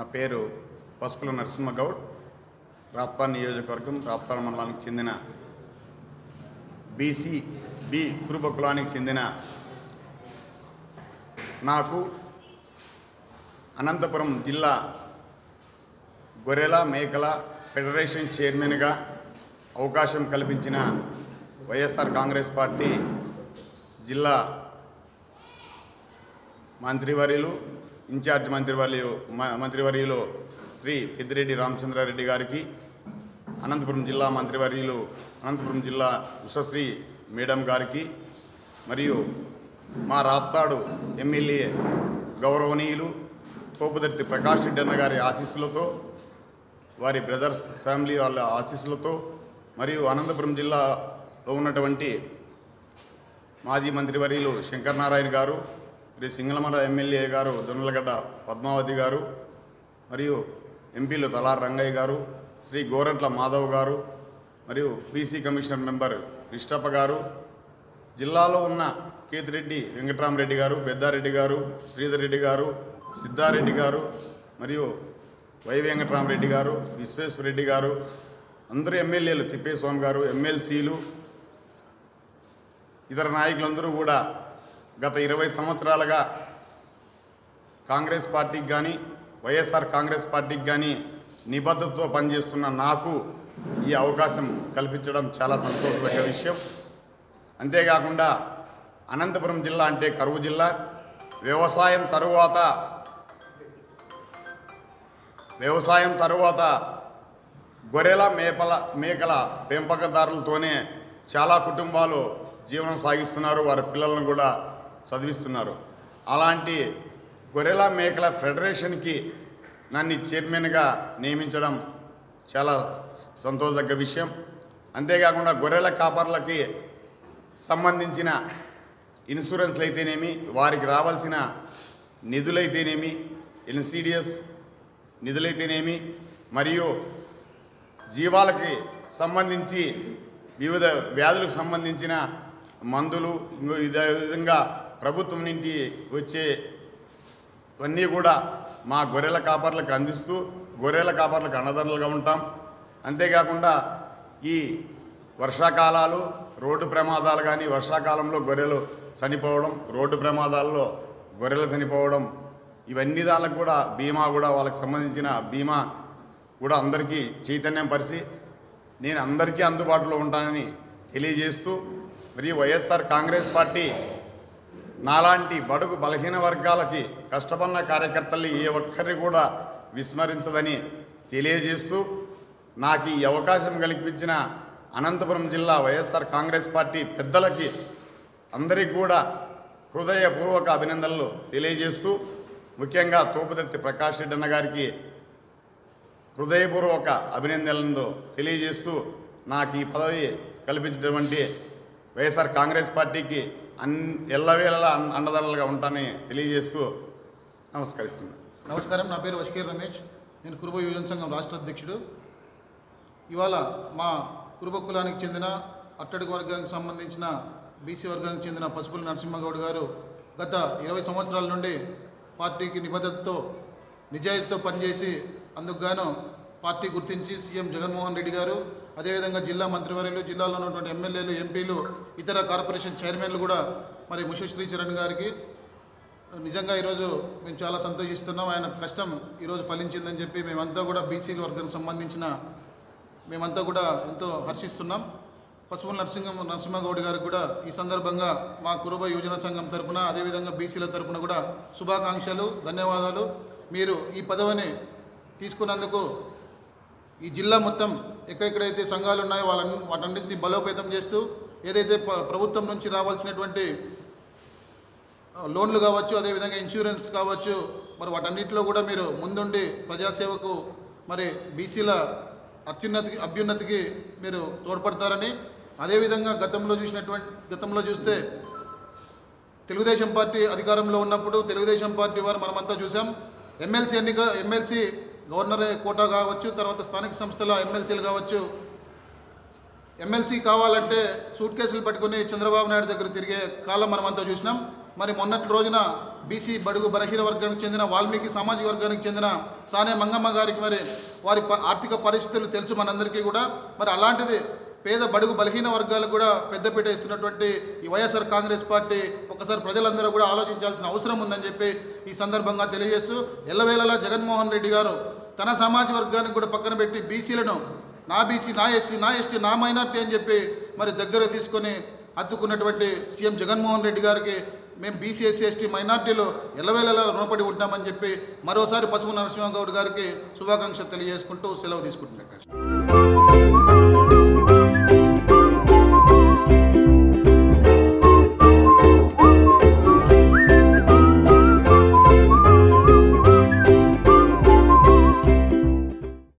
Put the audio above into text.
నా పేరు పసుపుల నరసింహగౌడ్ రాప్తా నియోజకవర్గం రాప్తా మండలానికి చెందిన బీసీ బి కురుబ కులానికి చెందిన నాకు అనంతపురం జిల్లా గొర్రెల మేకల ఫెడరేషన్ చైర్మన్గా అవకాశం కల్పించిన వైఎస్ఆర్ కాంగ్రెస్ పార్టీ జిల్లా మంత్రివర్యులు ఇన్ఛార్జ్ మంత్రివర్యు మ- మంత్రివర్యులు శ్రీ పెద్దిరెడ్డి రామచంద్రారెడ్డి గారికి అనంతపురం జిల్లా మంత్రివర్యులు అనంతపురం జిల్లా ఉషశ్రీ మేడం గారికి మరియు మా రాప్తాడు ఎమ్మెల్యే గౌరవనీయులు తోపుదర్తి ప్రకాష్ రెడ్డి అన్న గారి ఆశీస్సులతో వారి బ్రదర్స్ ఫ్యామిలీ వాళ్ళ ఆశీస్సులతో మరియు అనంతపురం జిల్లాలో ఉన్నటువంటి మాజీ మంత్రివర్యులు శంకర్ నారాయణ గారు శ్రీ సింగళమర ఎమ్మెల్యే గారు దొన్నలగడ్డ పద్మావతి గారు మరియు ఎంపీలు తలార్ రంగయ్య గారు శ్రీ గోరంట్ల మాధవ్ గారు మరియు బీసీ కమిషనర్ మెంబర్ కృష్ణప్ప గారు జిల్లాలో ఉన్న కేతిరెడ్డి వెంకటరామరెడ్డి గారు పెద్దారెడ్డి గారు శ్రీధర్ రెడ్డి గారు సిద్ధారెడ్డి గారు మరియు వై వెంకటరామరెడ్డి గారు విశ్వేశ్వరరెడ్డి గారు అందరూ ఎమ్మెల్యేలు తిప్పేస్వామి గారు ఎమ్మెల్సీలు ఇతర నాయకులందరూ కూడా గత ఇరవై సంవత్సరాలుగా కాంగ్రెస్ పార్టీకి కానీ వైఎస్ఆర్ కాంగ్రెస్ పార్టీకి కానీ నిబద్ధతతో పనిచేస్తున్న నాకు ఈ అవకాశం కల్పించడం చాలా సంతోషదగ్గ విషయం అంతేకాకుండా అనంతపురం జిల్లా అంటే కరువు జిల్లా వ్యవసాయం తరువాత వ్యవసాయం తరువాత గొర్రెల మేపల మేకల పెంపకదారులతోనే చాలా కుటుంబాలు జీవనం సాగిస్తున్నారు వారి పిల్లలను కూడా చదివిస్తున్నారు అలాంటి గొర్రెల మేకల ఫెడరేషన్కి నన్ను చైర్మన్గా నియమించడం చాలా సంతోషదగ్గ విషయం అంతేకాకుండా గొర్రెల కాపర్లకి సంబంధించిన ఇన్సూరెన్స్లు అయితేనేమి వారికి రావాల్సిన నిధులైతేనేమి ఎన్సీడిఎఫ్ నిధులైతేనేమి మరియు జీవాలకి సంబంధించి వివిధ వ్యాధులకు సంబంధించిన మందులు ఇంకో ఇదే విధంగా ప్రభుత్వం నుండి వచ్చే ఇవన్నీ కూడా మా గొర్రెల కాపర్లకు అందిస్తూ గొర్రెల కాపర్లకు అన్నదండలుగా ఉంటాం అంతేకాకుండా ఈ వర్షాకాలాలు రోడ్డు ప్రమాదాలు కానీ వర్షాకాలంలో గొర్రెలు చనిపోవడం రోడ్డు ప్రమాదాల్లో గొర్రెలు చనిపోవడం ఇవన్నీ దానికి కూడా బీమా కూడా వాళ్ళకి సంబంధించిన బీమా కూడా అందరికీ చైతన్యం పరిచి నేను అందరికీ అందుబాటులో ఉంటానని తెలియజేస్తూ మరియు వైఎస్ఆర్ కాంగ్రెస్ పార్టీ నాలాంటి బడుగు బలహీన వర్గాలకి కష్టపడిన కార్యకర్తల్ని ఏ ఒక్కరిని కూడా విస్మరించదని తెలియజేస్తూ నాకు ఈ అవకాశం కల్పించిన అనంతపురం జిల్లా వైఎస్ఆర్ కాంగ్రెస్ పార్టీ పెద్దలకి అందరికీ కూడా హృదయపూర్వక అభినందనలు తెలియజేస్తూ ముఖ్యంగా తోపుదత్తి ప్రకాష్ రెడ్డి అన్న గారికి హృదయపూర్వక అభినందనలు తెలియజేస్తూ నాకు ఈ పదవి కల్పించినటువంటి వైఎస్ఆర్ కాంగ్రెస్ పార్టీకి అన్ ఎల్లవేళలా అన్ అండదండలుగా ఉంటానని తెలియజేస్తూ నమస్కరిస్తున్నాను నమస్కారం నా పేరు వషకీర్ రమేష్ నేను కురుబ యువజన సంఘం రాష్ట్ర అధ్యక్షుడు ఇవాళ మా కురుబ కులానికి చెందిన అట్టడుగు వర్గానికి సంబంధించిన బీసీ వర్గానికి చెందిన పసుపుల నరసింహగౌడ్ గారు గత ఇరవై సంవత్సరాల నుండి పార్టీకి నిబద్ధతతో నిజాయితీతో పనిచేసి అందుకు గాను పార్టీ గుర్తించి సీఎం జగన్మోహన్ రెడ్డి గారు అదేవిధంగా జిల్లా మంత్రివర్యులు జిల్లాలో ఉన్నటువంటి ఎమ్మెల్యేలు ఎంపీలు ఇతర కార్పొరేషన్ చైర్మన్లు కూడా మరి ముషు శ్రీచరణ్ గారికి నిజంగా ఈరోజు మేము చాలా సంతోషిస్తున్నాం ఆయన కష్టం ఈరోజు ఫలించిందని చెప్పి మేమంతా కూడా బీసీల వర్గానికి సంబంధించిన మేమంతా కూడా ఎంతో హర్షిస్తున్నాం పసుపు నరసింహ నరసింహగౌడ్ గారికి కూడా ఈ సందర్భంగా మా కురుబ యువజన సంఘం తరపున అదేవిధంగా బీసీల తరపున కూడా శుభాకాంక్షలు ధన్యవాదాలు మీరు ఈ పదవిని తీసుకున్నందుకు ఈ జిల్లా మొత్తం ఎక్కడెక్కడైతే సంఘాలు ఉన్నాయో వాళ్ళని వాటన్నిటిని బలోపేతం చేస్తూ ఏదైతే ప- ప్రభుత్వం నుంచి రావాల్సినటువంటి లోన్లు కావచ్చు అదేవిధంగా ఇన్సూరెన్స్ కావచ్చు మరి వాటన్నిటిలో కూడా మీరు ముందుండి ప్రజాసేవకు మరి బీసీల అత్యున్నతికి అభ్యున్నతికి మీరు తోడ్పడతారని అదేవిధంగా గతంలో చూసినటువంటి గతంలో చూస్తే తెలుగుదేశం పార్టీ అధికారంలో ఉన్నప్పుడు తెలుగుదేశం పార్టీ వారు మనమంతా చూసాం ఎమ్మెల్సీ ఎన్నిక ఎమ్మెల్సీ గవర్నర్ కోటా కావచ్చు తర్వాత స్థానిక సంస్థల ఎమ్మెల్సీలు కావచ్చు ఎమ్మెల్సీ కావాలంటే సూట్ కేసులు పట్టుకుని చంద్రబాబు నాయుడు దగ్గర తిరిగే కాలం మనమంతా చూసినాం మరి మొన్నటి రోజున బీసీ బడుగు బలహీన వర్గానికి చెందిన వాల్మీకి సామాజిక వర్గానికి చెందిన సానే మంగమ్మ గారికి మరి వారి ప- ఆర్థిక పరిస్థితులు తెలుసు మనందరికీ కూడా మరి అలాంటిది పేద బడుగు బలహీన వర్గాలకు కూడా పెద్దపీట ఇస్తున్నటువంటి ఈ వైఎస్ఆర్ కాంగ్రెస్ పార్టీ ఒకసారి ప్రజలందరూ కూడా ఆలోచించాల్సిన అవసరం ఉందని చెప్పి ఈ సందర్భంగా తెలియజేస్తూ ఎల్లవేళలా జగన్మోహన్ రెడ్డి గారు తన సామాజిక వర్గానికి కూడా పక్కన పెట్టి బీసీలను నా బీసీ నా ఎస్సీ నా ఎస్టీ నా మైనార్టీ అని చెప్పి మరి దగ్గర తీసుకొని హత్తుకున్నటువంటి సీఎం జగన్మోహన్ రెడ్డి గారికి మేము బీసీ ఎస్సీ ఎస్టీ మైనార్టీలో ఎల్లవేళలా రుణపడి ఉంటామని చెప్పి మరోసారి పసుపు నరసింహగౌడ్ గారికి శుభాకాంక్షలు తెలియజేసుకుంటూ సెలవు తీసుకుంటున్నాం